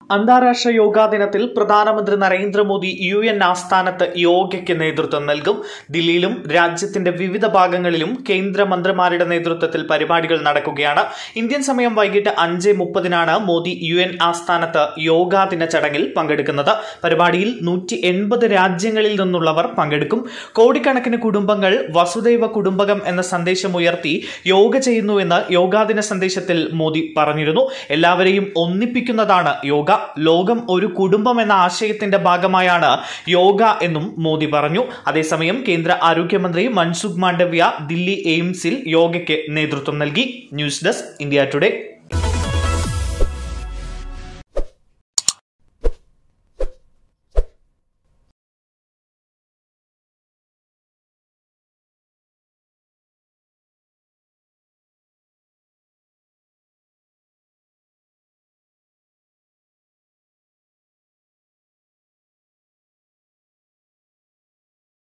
അന്താരാഷ്ട്ര യോഗാ ദിനത്തിൽ പ്രധാനമന്ത്രി നരേന്ദ്രമോദി യു എൻ ആസ്ഥാനത്ത് യോഗയ്ക്ക് നേതൃത്വം നൽകും ദില്ലിയിലും രാജ്യത്തിന്റെ വിവിധ ഭാഗങ്ങളിലും കേന്ദ്രമന്ത്രിമാരുടെ നേതൃത്വത്തിൽ പരിപാടികൾ നടക്കുകയാണ് ഇന്ത്യൻ സമയം വൈകിട്ട് അഞ്ച് മുപ്പതിനാണ് മോദി യു എൻ ആസ്ഥാനത്ത് യോഗാ ദിന ചടങ്ങിൽ പങ്കെടുക്കുന്നത് പരിപാടിയിൽ നൂറ്റി എൺപത് രാജ്യങ്ങളിൽ നിന്നുള്ളവർ പങ്കെടുക്കും കോടിക്കണക്കിന് കുടുംബങ്ങൾ വസുദൈവ കുടുംബകം എന്ന സന്ദേശം ഉയർത്തി യോഗ ചെയ്യുന്നുവെന്ന് യോഗാദിന സന്ദേശത്തിൽ മോദി പറഞ്ഞിരുന്നു എല്ലാവരെയും ഒന്നിപ്പിക്കുന്നതാണ് യോഗ ലോകം ഒരു കുടുംബം എന്ന ആശയത്തിന്റെ ഭാഗമായാണ് യോഗ എന്നും മോദി പറഞ്ഞു അതേസമയം കേന്ദ്ര ആരോഗ്യമന്ത്രി മൻസുഖ് മാണ്ഡവ്യ ദില്ലി എയിംസിൽ യോഗയ്ക്ക് നേതൃത്വം നൽകി ന്യൂസ് ഡെസ്ക് ഇന്ത്യ ടുഡേ